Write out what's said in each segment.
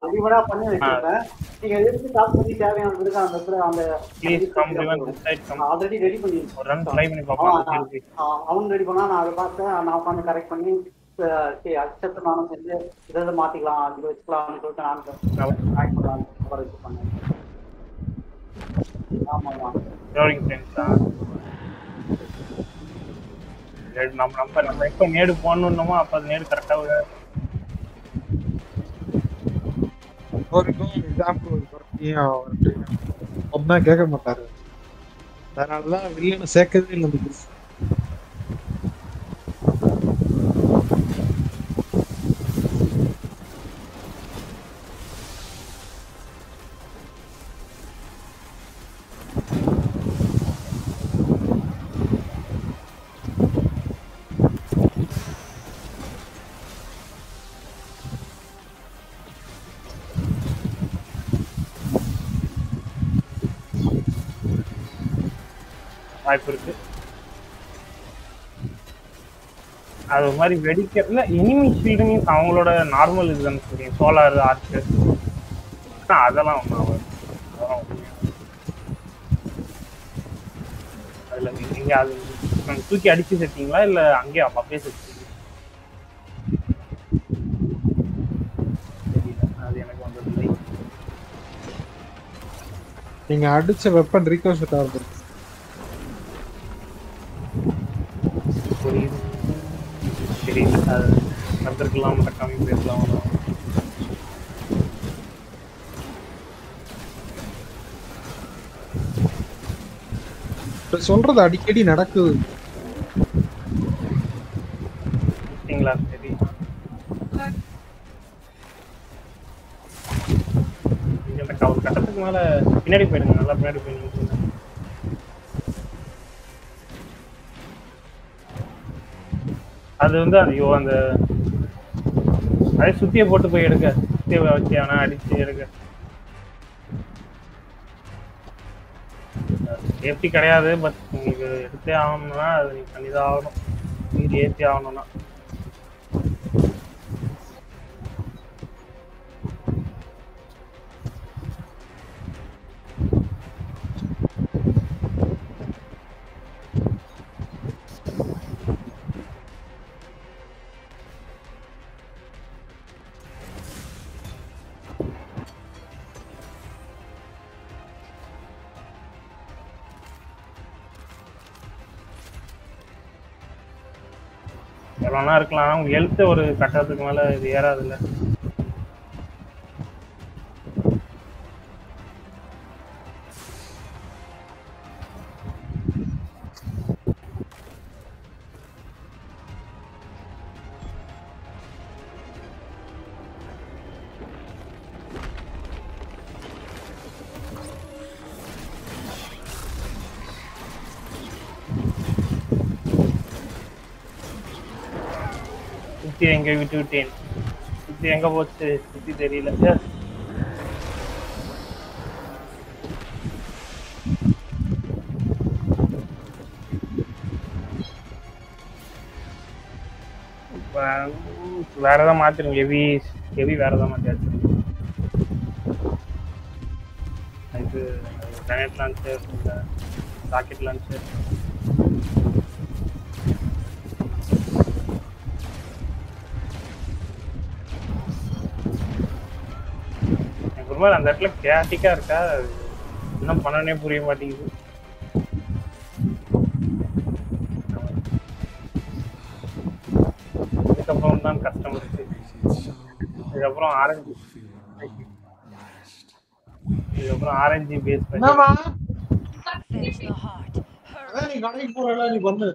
ரெடிமேடா பண்ணி வச்சிருப்பேன் நீங்க எதுக்கு டாப் பண்ணி தேவையானதுக்கு அந்த இடத்துல அந்த ப்ளீஸ் கம் ரிவன் this side come already ready பண்ணி ஒரு ரன் ட்ரை பண்ணி பார்ப்போம் அவன் இருக்கு அவன் அவன் ரெடி பண்ணா நான் அதை பார்த்தேன் நான் உட்காந்து கரெக்ட் பண்ணி அஹ் சரி அக்செப்ட் நானும் செஞ்சு இதை இதை மாத்திக்கலாம் இது வச்சுக்கலாம்னு சொல்லிட்டு நான் ஆக்ட் பண்ணலாம் வச்சு பண்ணேன் ஆமா ஆமா ரோலிங் ஃப்ரெண்ட்ஸ் தான் நம்ம நம்ம நம்ம எப்போ நேடு போடணுமோ அப்போ அது நேடு கரெக்டாக ஒரு எக்ஸாம்பிள் ஒரு குறையும் அவர்கிட்ட ஒன்னா கேட்க மாட்டாரு அதனாலதான் வில்லனை சேர்க்கவே இல்லை அந்த group. வாய்ப்பு இருக்கு அது ஒரு மாதிரி வெடிக்கிறதுல எனிமி ஷீல்டுன்னு அவங்களோட நார்மல் இதுதானே தெரியும் சோலார் ஆர்ச்சு அதெல்லாம் ஒன்றும் ஆகாது அதெல்லாம் ஒண்ணும் ஆகாது. அதுல நீங்க அது தூக்கி அடிச்சு செட்டீங்களா இல்ல அங்கேயே அப்படியே செட்டீங்க தெரியல அது எனக்கு வந்ததில்லை நீங்க அடிச்ச வெப்பன் ரீகோஷட் ஆகுது புரியுது தெரியல அது நடந்திருக்கலாம் நடக்காம போயிருக்கலாம் இப்ப சொல்றது அடிக்கடி நடக்குது சரிங்களா சரி நீங்க அந்த க- ஒரு கட்டத்துக்கு மேல பின்னாடி போயிடுங்க நல்லா பின்னாடி போயிடுங்க அது வந்து ஐயோ அந்த அதே சுத்திய போட்டு போய் எடுக்க சுத்திய வச்சு அவனா அடிச்சு எடுக்க சேஃப்டி கிடையாது பட் உங்களுக்கு எடுத்தே ஆகணும்னா அது நீங்க பண்ணிதான் ஆகணும் மீறி ஏற்றி ஆகணும்னா எவ்வளோனா இருக்கலாம் உங்க ஹெல்த் ஒரு கட்டத்துக்கு மேல இது ஏறாதுல்ல சுத்தி எங்க விட்டு விட்டேன் சுத்தி எங்க போச்சு சுத்தி தெரியல Yes. இப்ப, உம், வேற ஏதாவது மாத்திருங்க ஹெவி ஹெவி வேற ஏதாவது மாத்தியாச்சு இது கிரானைட் லான்ச்சர் ராக்கெட் லான்ச்சர் எனக்கு ஒரு மாதிரி அந்த இடத்துல கேட்டிக்கா இருக்கா அது என்ன பண்ணனே புரிய மாட்டேங்குது இதுக்கப்புறம் தான் கஷ்டம் இருக்கு இதுக்கப்புறம் ஆரஞ்சு இதுக்கப்புறம் ஆரஞ்சு பேஸ் பண்ணி என்னம்மா Fetch the heart. அதான் நீ கடைக்கு போறல நீ பண்ணு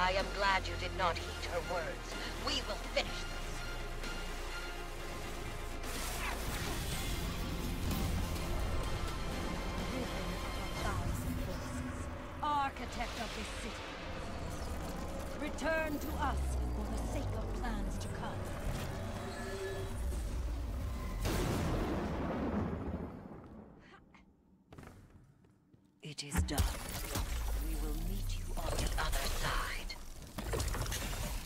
I am glad you did not heed her words. We will finish this. Riven of a thousand voices, architect of this city. Return to us for the sake of plans to come. It is done. We will meet you on the other side.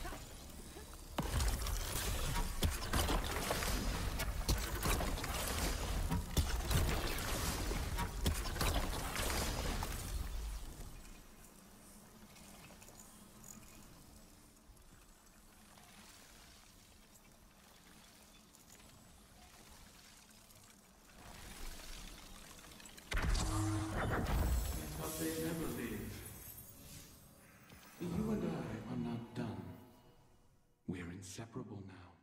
But they never leave. You and I are not done. We're inseparable now.